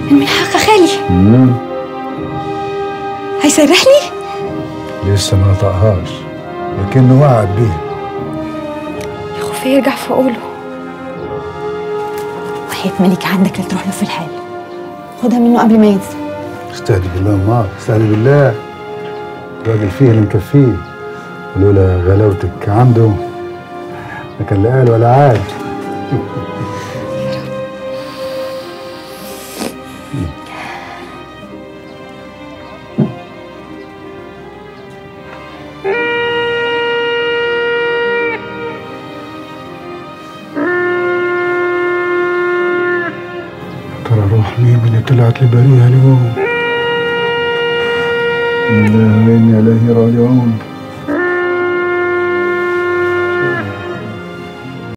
من حق خالي مم. هيسرح لي لسه ما نطقهاش لكنه وعد بيه يا خوفي يرجع في قوله وحياة ملك عندك اللي تروح له في الحال خدها منه قبل ما ينسى استهدي بالله ما استهدي بالله الراجل فيه اللي مكفيه ولولا غلاوتك عنده ما كان لا قال ولا عاد ترى روح مين اللي طلعت لي بريها اليوم إنا إنا إليه راجعون